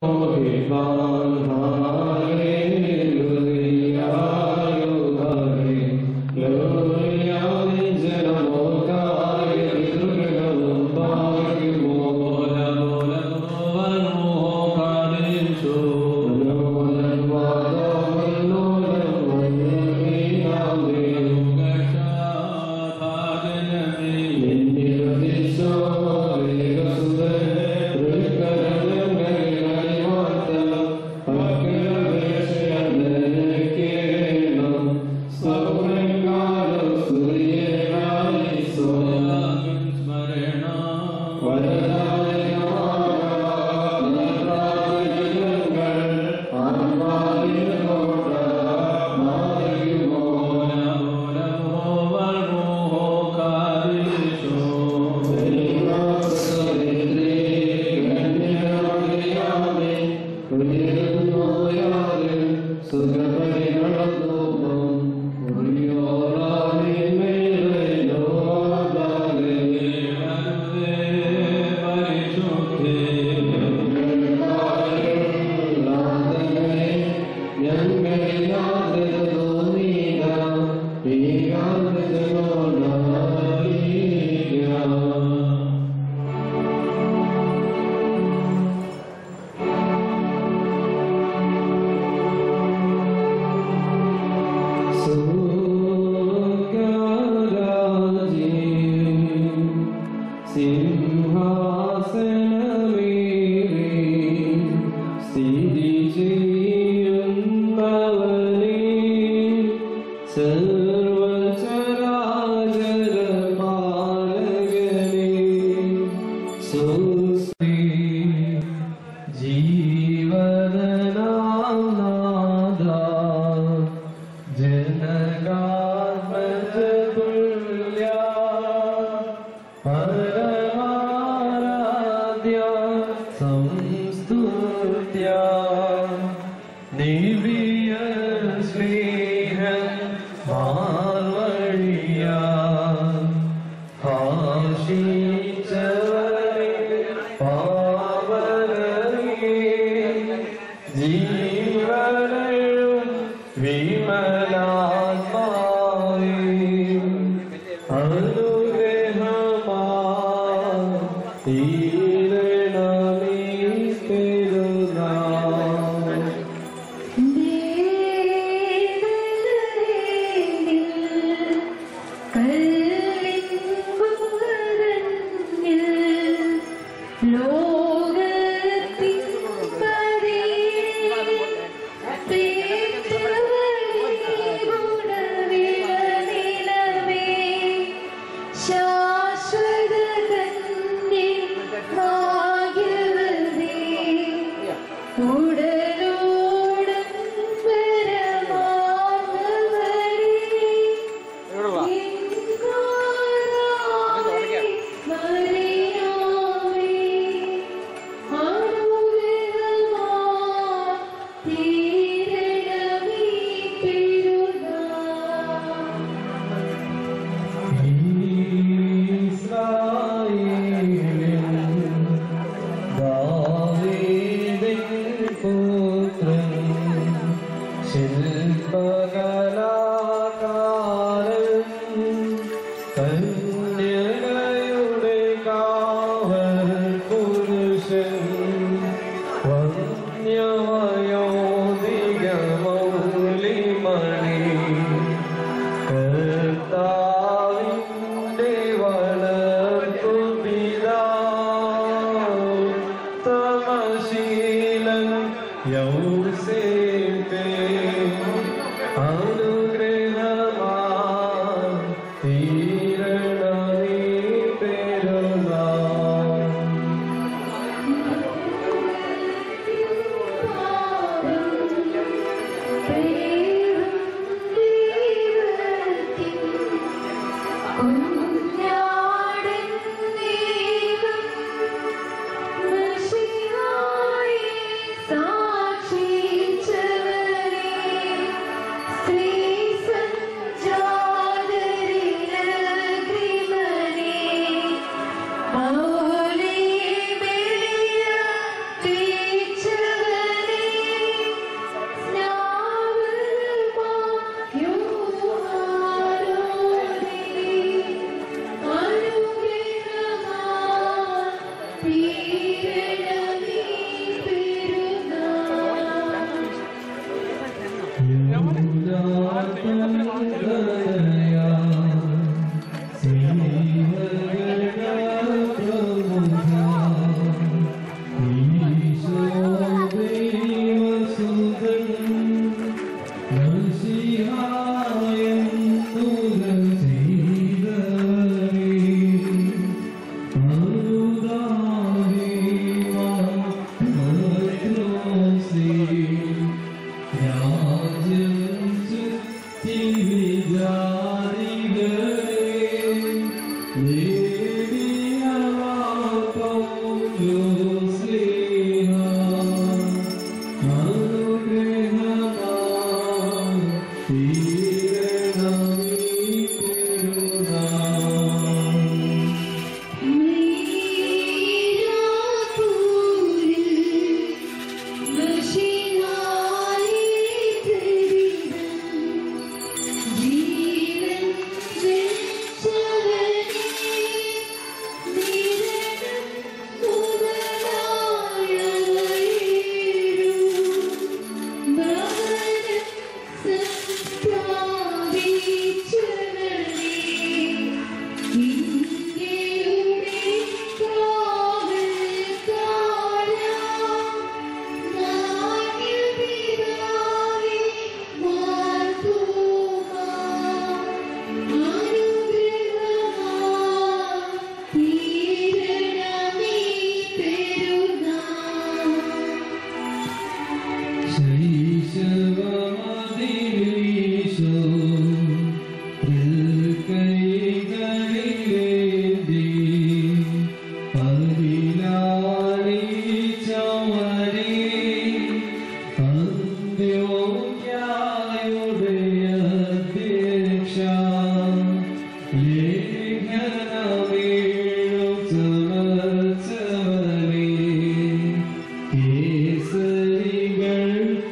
സാക്ഷി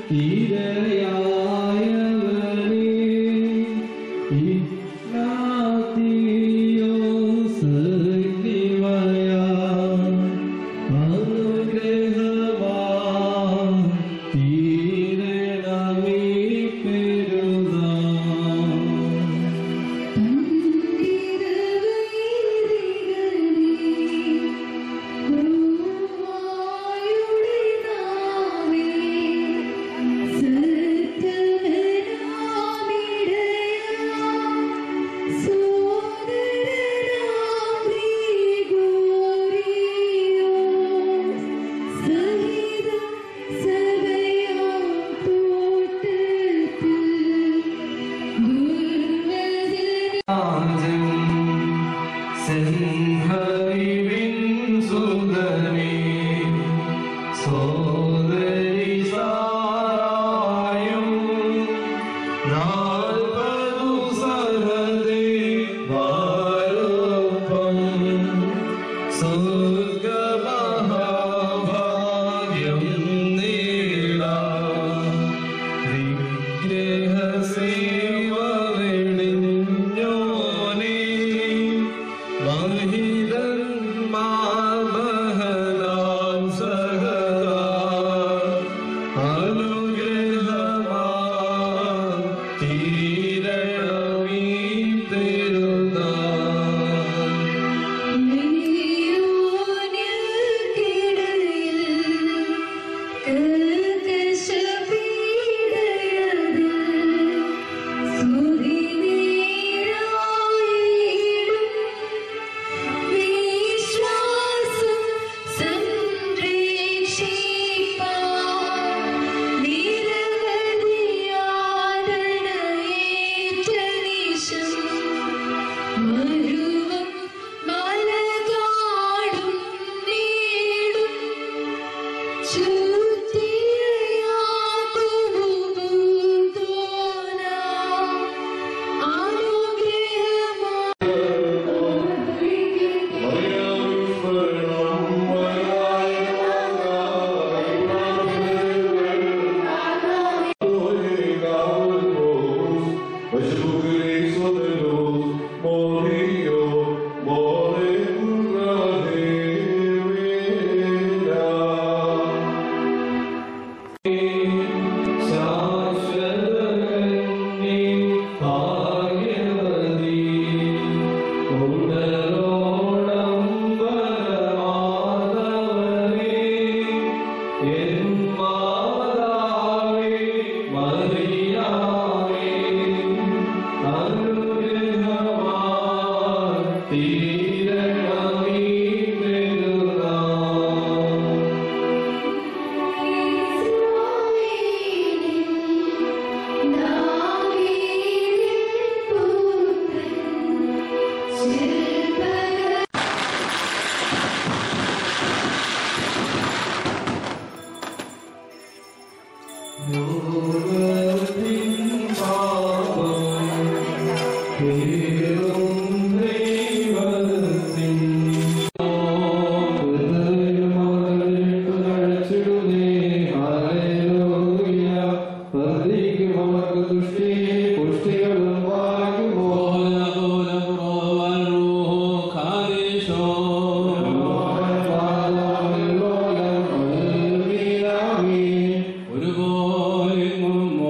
ഒരുപോലെങ്ങും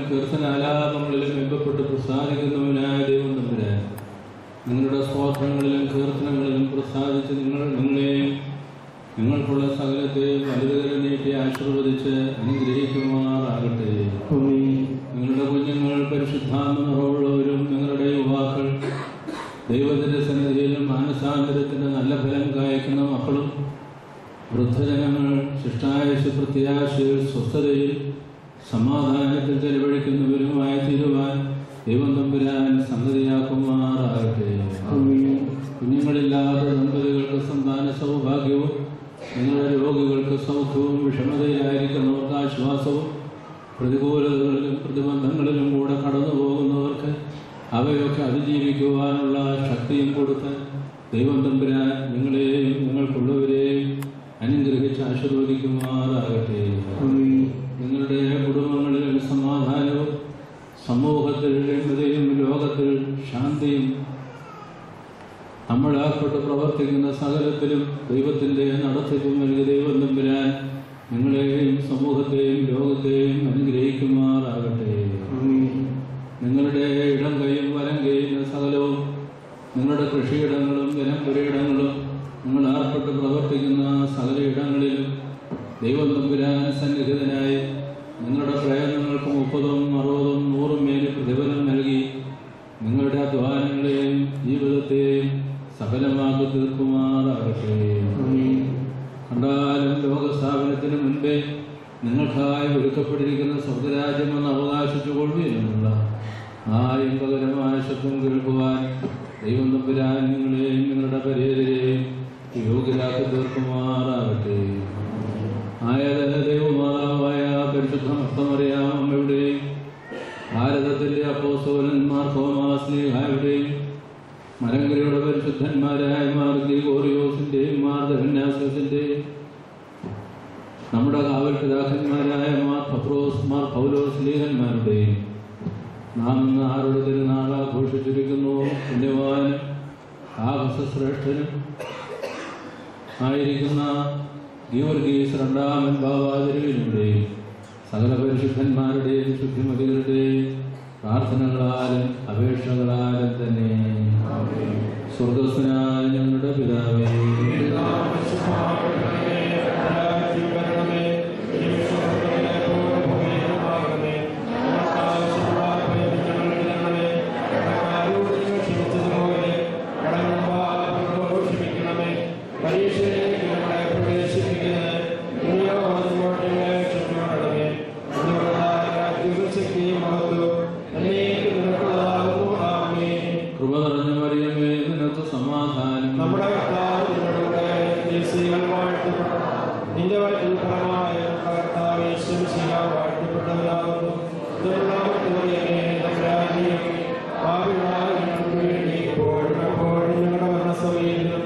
കീർത്തനാലാപങ്ങളിലും ബന്ധപ്പെട്ട് പ്രസാദിക്കുന്നവനായ ദൈവം തമ്പുരാൻ നിങ്ങളുടെ സ്തോത്രങ്ങളിലും കീർത്തനങ്ങളിലും പ്രസാദിച്ച് നിങ്ങൾ നിങ്ങളെയും നിങ്ങൾക്കുള്ള സകലത്തെയും വലുതുകരം നീട്ടി ആശീർവദിച്ച് അനുഗ്രഹിക്കുമാറാകട്ടെ നിങ്ങളുടെ കുഞ്ഞുങ്ങൾ പരിശുദ്ധാത്മ നിറവുള്ളവരും നിങ്ങളുടെ യുവാക്കൾ ദൈവത്തിന്റെ സന്നിധിയിലും മാനസാന്തരത്തിന്റെ നല്ല ഫലം കായ്ക്കുന്ന മക്കളും വൃദ്ധജനങ്ങൾ ശിഷ്ടായുഷ പ്രത്യാശയിൽ സ്വസ്ഥതയിൽ സമാധാനത്തിൽ ചെലവഴിക്കുന്നവരുമായി തീരുവാൻ ദൈവം തമ്പുരാൻ സംഗതിയാക്കുമാറാകട്ടെ കുഞ്ഞുങ്ങളില്ലാത്ത ദമ്പതികൾക്ക് സന്താന സൗഭാഗ്യവും നിങ്ങളുടെ രോഗികൾക്ക് സൗഖ്യവും വിഷമതയിലായിരിക്കുന്നവർക്ക് ആശ്വാസവും പ്രതികൂലതകളിലും പ്രതിബന്ധങ്ങളിലും കൂടെ കടന്നു പോകുന്നവർക്ക് അവയൊക്കെ അതിജീവിക്കുവാനുള്ള ശക്തിയും കൊടുത്ത് ദൈവം തമ്പുരാൻ നിങ്ങളെയും നിങ്ങൾക്കുള്ളവരെയും അനുഗ്രഹിച്ച് ആശീർവദിക്കുമാറാകട്ടെ നിങ്ങളുടെ കുടുംബങ്ങളിൽ സമാധാനവും സമൂഹത്തിൽ എഴുന്നതയും ലോകത്തിൽ ശാന്തിയും നമ്മളാൽപ്പെട്ട് പ്രവർത്തിക്കുന്ന സകലത്തിലും ദൈവത്തിൻ്റെ നടത്തിപ്പും നൽകിയ ദൈവം തമ്പുരാൻ നിങ്ങളെയും സമൂഹത്തെയും ലോകത്തെയും അനുഗ്രഹിക്കുമാറാകട്ടെ നിങ്ങളുടെ ഇടം കൈയും വലം കൈയും സകലവും നിങ്ങളുടെ കൃഷിയിടങ്ങളും ജനപുരയിടങ്ങളും നിങ്ങൾ ഏർപ്പെട്ട് പ്രവർത്തിക്കുന്ന സകല ഇടങ്ങളിലും ദൈവം തമ്പുരാൻ സന്നിഹിതനായി നിങ്ങളുടെ പ്രയത്നങ്ങൾക്ക് മുപ്പതും അറുപതും നൂറും മേല് പ്രതിഫലം നൽകി നിങ്ങളുടെ അധ്വാനങ്ങളെയും ജീവിതത്തെയും സഫലമാക്കി തീർക്കുമാറാകട്ടെ കണ്ടാലും ലോകസ്ഥാപനത്തിന് മുൻപേ നിങ്ങൾക്കായി ഒരുക്കപ്പെട്ടിരിക്കുന്ന സ്വർഗരാജ്യമെന്ന് അവകാശിച്ചുകൊള്ളുകയെന്നുള്ള ആ ഇമ്പകരമായ ശബ്ദം കേൾക്കുവാൻ ദൈവം തമ്പുരാൻ നിങ്ങളെയും നിങ്ങളുടെ പരിഹരെയും യോഗ്യരാക്കി തീർക്കുമാറാകട്ടെ ആയത് ദൈവമാതാവായ പരിശുദ്ധ മർത്തമറിയാം അമ്മയുടെയും ഭാരതത്തിൻ്റെ അപ്പോസ്തോലന്മാർ തോമാസ്ലിഹായുടെയും മലങ്കരയുടെ പരിശുദ്ധന്മാരായ മാർ ഗ്രിഗോറിയോസിൻ്റെയും മാർ ദഹന്യാസത്തിൻ്റെയും നമ്മുടെ കാവൽ പിതാക്കന്മാരായ മാർ പത്രോസ് മാർ പൗലോസ് ലീഹന്മാരുടെയും നാം ഇന്ന് ആരുടെ തിരുനാൾ ആഘോഷിച്ചിരിക്കുന്നു പുണ്യവാനും ആകാശശ്രേഷ്ഠനും ആയിരിക്കുന്ന ഗീവർഗീസ് രണ്ടാമൻ ബാബാതിരുവിനുടെയും സകല പരിശുദ്ധന്മാരുടെയും ശുദ്ധിമതികളുടെയും പ്രാർത്ഥനകളാലും അപേക്ഷകളാലും തന്നെ സ്വർഗസ്വനായ ഞങ്ങളുടെ പിതാവേ കൃപ നിറഞ്ഞ മറിയമേ നിനക്ക് സമാധാനം നമ്മുടെ കർത്താവ് നിങ്ങളുടെ ദേശീയങ്ങൾ വാഴ്ത്തപ്പെട്ട നിന്റെ വയറ്റിൽ ഫലമായ കർത്താവ് യേശുമിശിഹ വാഴ്ത്തപ്പെട്ടവരാകുന്നു ദുർനാമത്തിലൂടെ നഗരാജിയും പാപികളായ ഞങ്ങൾക്ക് വേണ്ടി ഇപ്പോഴും എപ്പോഴും ഞങ്ങളുടെ മരണസമയത്തിലും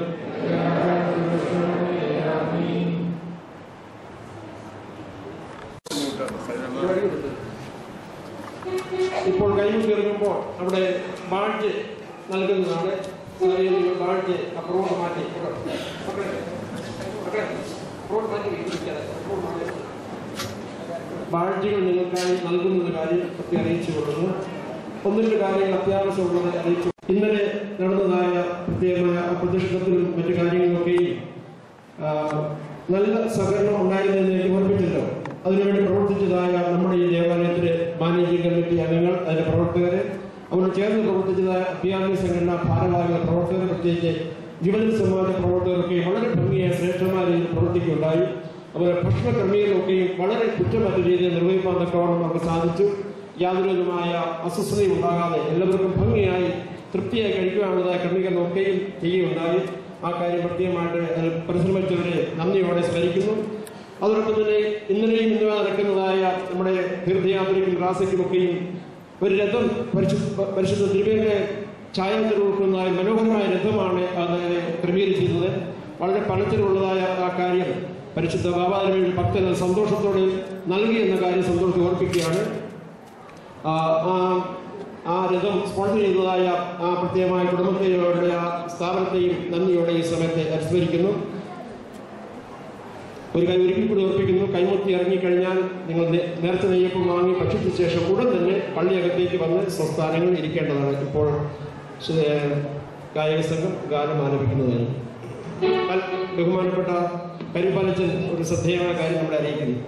ഇപ്പോൾ കൈമുട്ടി ഇറങ്ങുമ്പോൾ അവിടെ ബാഡ്ജ് നൽകുന്നതാണ് സാഹചര്യങ്ങൾ ബാഡ്ജ് അപ്രോഡ് മാറ്റി കേട്ടോ. മക്കളെ, മക്കളെ, അപ്രോഡ് മാറ്റി ഇരിക്കാതെ, അപ്രോഡ് മാറ്റി. ബാഡ്ജുകൾ നിങ്ങൾക്കായി നൽകുന്ന കാര്യം പ്രത്യേകം അറിയിച്ചു കൊടുക്കുന്നു ഒന്ന് രണ്ട് കാര്യങ്ങൾ അത്യാവശ്യമുള്ളത് അറിയിച്ചു ഇന്നലെ നടന്നതായ പ്രത്യേകമായ അപ്രദക്ഷിണത്തിലും മറ്റു കാര്യങ്ങളിലൊക്കെയും ആ, നല്ല സഹകരണം ഉണ്ടായിരുന്നതിന് എനിക്ക് ഓർമ്മിച്ചല്ലോ അതിനുവേണ്ടി പ്രവർത്തിച്ചതായ നമ്മുടെ ഈ ദേവാലയത്തിലെ മാനേജിംഗ് കമ്മിറ്റി അംഗങ്ങൾ അതിന്റെ പ്രവർത്തകര് അവർ ചേർന്ന് പ്രവർത്തിച്ചതായ അഭ്യാസ സംഘടന ഭാരവാഹികൾ പ്രവർത്തകർ പ്രത്യേകിച്ച് യുവജന സമാജ പ്രവർത്തകരൊക്കെ വളരെ ഭംഗിയായ ശ്രേഷ്ഠമായ രീതിയിൽ പ്രവർത്തിക്കുകയുണ്ടായി അവരുടെ ഭക്ഷണ ക്രമീകരണമൊക്കെയും വളരെ കുറ്റമറ്റ രീതിയിൽ നിർവഹിക്കാൻ തക്കവണ്ണം അവർക്ക് സാധിച്ചു യാതൊരു വിധമായ അസ്വസ്ഥതയും ഉണ്ടാകാതെ എല്ലാവർക്കും ഭംഗിയായി തൃപ്തിയായി കഴിക്കുവാനുള്ളതായ ക്രമീകരണമൊക്കെയും ചെയ്യുകയുണ്ടായി ആ കാര്യം പ്രത്യേകമായിട്ട് അതിൽ പരിശ്രമിച്ചവരെ നന്ദിയോടെ സ്മരിക്കുന്നു അതോടൊപ്പം തന്നെ ഇന്നലെയും ഇന്ന് നടക്കുന്നതായ നമ്മുടെ തീർത്ഥയാത്രയ്ക്കും റാസയ്ക്കുമൊക്കെയും ഒരു രഥം പരിശുദ്ധ പരിശുദ്ധ തിരുവേന്റെ ഛായാന്തരം ഉൾക്കൊള്ളുന്ന മനോഹരമായ രഥമാണ് അത് ക്രമീകരിച്ചിരുന്നത് വളരെ പണത്തിലുള്ളതായ ആ കാര്യം പരിശുദ്ധ ബാബാതിരുവേണ്ടി ഭക്തന് സന്തോഷത്തോടെ നൽകി എന്ന കാര്യം സന്തോഷത്തെ ഓർപ്പിക്കുകയാണ് ആ ആ- ആ രഥം സ്പോൺസർ ചെയ്തതായ ആ പ്രത്യേകമായ കുടുംബത്തെയോടെ ആ സ്ഥാപനത്തെയും നന്ദിയോടെ ഈ സമയത്തെ അനുസ്മരിക്കുന്നു ഒരു കൈ ഒരിക്കൽ കൂടി ഓർപ്പിക്കുന്നു കൈമുത്തി ഇറങ്ങിക്കഴിഞ്ഞാൽ നിങ്ങൾ നേ- നേർച്ച നെയ്യപ്പം വാങ്ങി ഭക്ഷിച്ച ശേഷം ഉടൻ തന്നെ പള്ളിയകത്തേക്ക് വന്ന് സംസ്ഥാനങ്ങളിൽ ഇരിക്കേണ്ടതാണ് ഇപ്പോൾ ശ്രീ- ഗായക സംഘം ഗാനം ആലപിക്കുന്നതാണ് പൽ- ബഹുമാനപ്പെട്ട കരിപ്പാലച്ചൻ ഒരു ശ്രദ്ധേയമായ കാര്യം നമ്മളെ അറിയിക്കുന്നു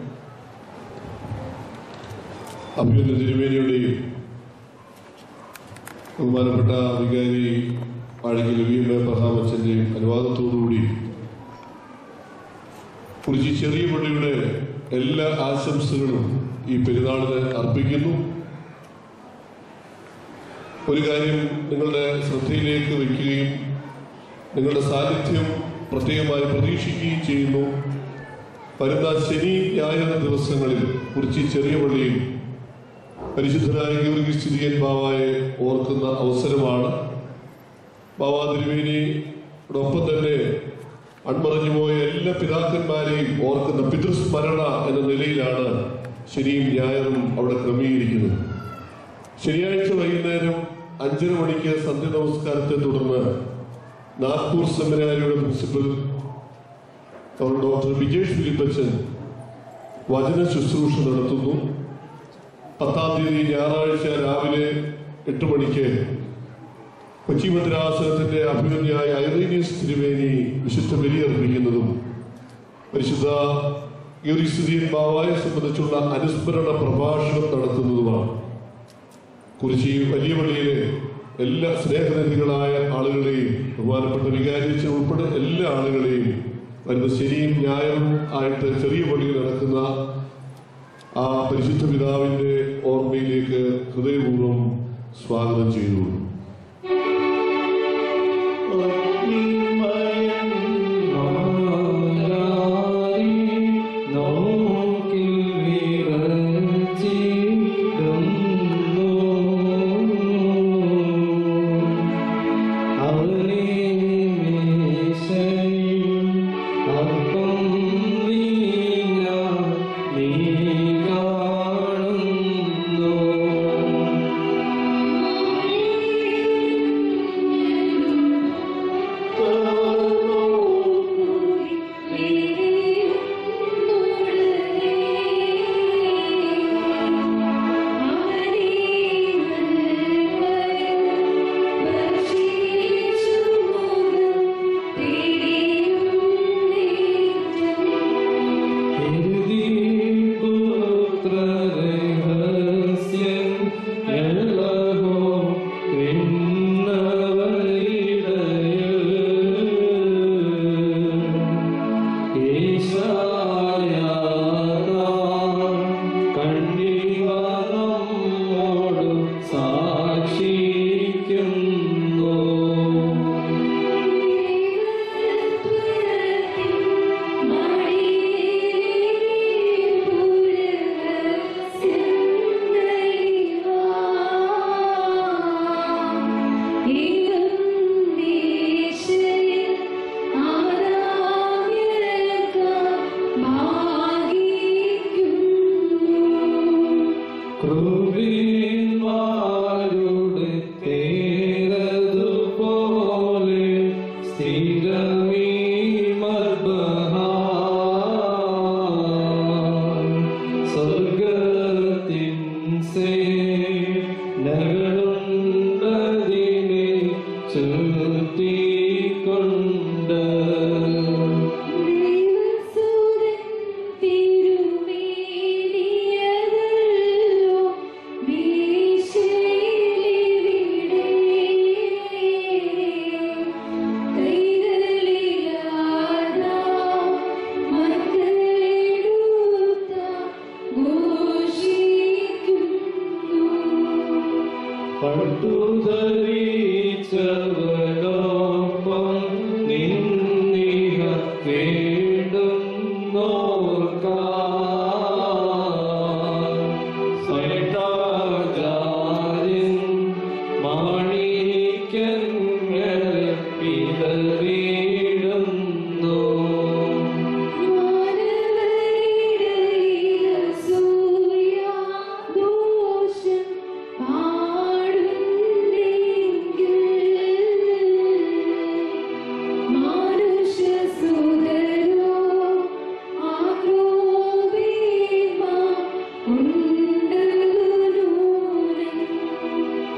അഭിനന്ദ തിരുമേനിയുടെയും ബഹുമാനപ്പെട്ട വികാരി ആഴകിൽ വി എം എബ്രഹാമച്ചൻ്റെയും അനുവാദത്തോടുകൂടി കുറിച്ച് ചെറിയ പള്ളിയുടെ എല്ലാ ആശംസകളും ഈ പെരുന്നാളിന് അർപ്പിക്കുന്നു ഒരു കാര്യം നിങ്ങളുടെ ശ്രദ്ധയിലേക്ക് വയ്ക്കുകയും നിങ്ങളുടെ സാന്നിധ്യം പ്രത്യേകമായി പ്രതീക്ഷിക്കുകയും ചെയ്യുന്നു വരുന്ന ശനി ഞായർ ദിവസങ്ങളിൽ കുറിച്ച് ചെറിയ പള്ളിയിൽ പരിശുദ്ധനായ ഗീവർഗീസ് സ്ഥിതിയൻ ബാവായെ ഓർക്കുന്ന അവസരമാണ് ബാബാ തിരുവേനിയോടൊപ്പം തന്നെ അൺമറഞ്ഞു പോയ എല്ലാ പിതാക്കന്മാരെയും ഓർക്കുന്ന പിതൃസ്മരണ എന്ന നിലയിലാണ് ശനിയും ഞായറും അവിടെ ക്രമീകരിക്കുന്നത് ശനിയാഴ്ച വൈകുന്നേരം അഞ്ചര മണിക്ക് സന്ധ്യ നമസ്കാരത്തെ തുടർന്ന് നാഗ്പൂർ സെമിനാരിയുടെ പ്രിൻസിപ്പൽ ഡോക്ടർ വിജേഷ് ഫിലിപ്പച്ചൻ വചന ശുശ്രൂഷ നടത്തുന്നു പത്താം തീയതി ഞായറാഴ്ച രാവിലെ എട്ട് മണിക്ക് കൊച്ചി ഭദ്രാസനത്തിന്റെ അഭിമന്യായ ഐറീനിയസ് തിരുവേനി വിശുദ്ധ ബലിയർപ്പിക്കുന്നതും പരിശുദ്ധ യൂരിസ്ഥിതിയൻ ബാവായെ സംബന്ധിച്ചുള്ള അനുസ്മരണ പ്രഭാഷണം നടത്തുന്നതുമാണ് കുറിച്ചി വലിയ പള്ളിയിലെ എല്ലാ സ്നേഹനിധികളായ ആളുകളെയും ബഹുമാനപ്പെട്ട വികാരിച്ച ഉൾപ്പെടെ എല്ലാ ആളുകളെയും വരുന്ന ശനിയും ഞായറും ആയിട്ട് ചെറിയ പള്ളിയിൽ നടക്കുന്ന ആ പരിശുദ്ധ പിതാവിന്റെ ഓർമ്മയിലേക്ക് ഹൃദയപൂർവ്വം സ്വാഗതം ചെയ്തു പാടുന്നെങ്കിൽ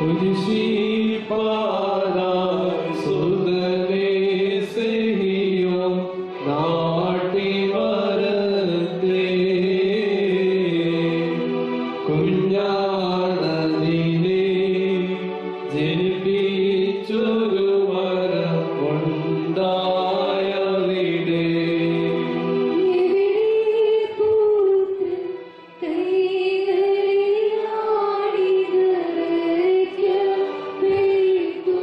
കൈകളിൽ ആടിതരയ്ക്കും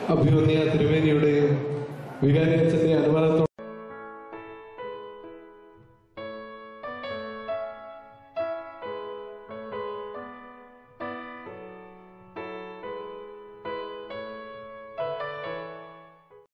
അഭ്യുന്നയ തിരുവേദിയുടെയും വികാരിയച്ഛൻ്റെ അനുവാദത്തോടെ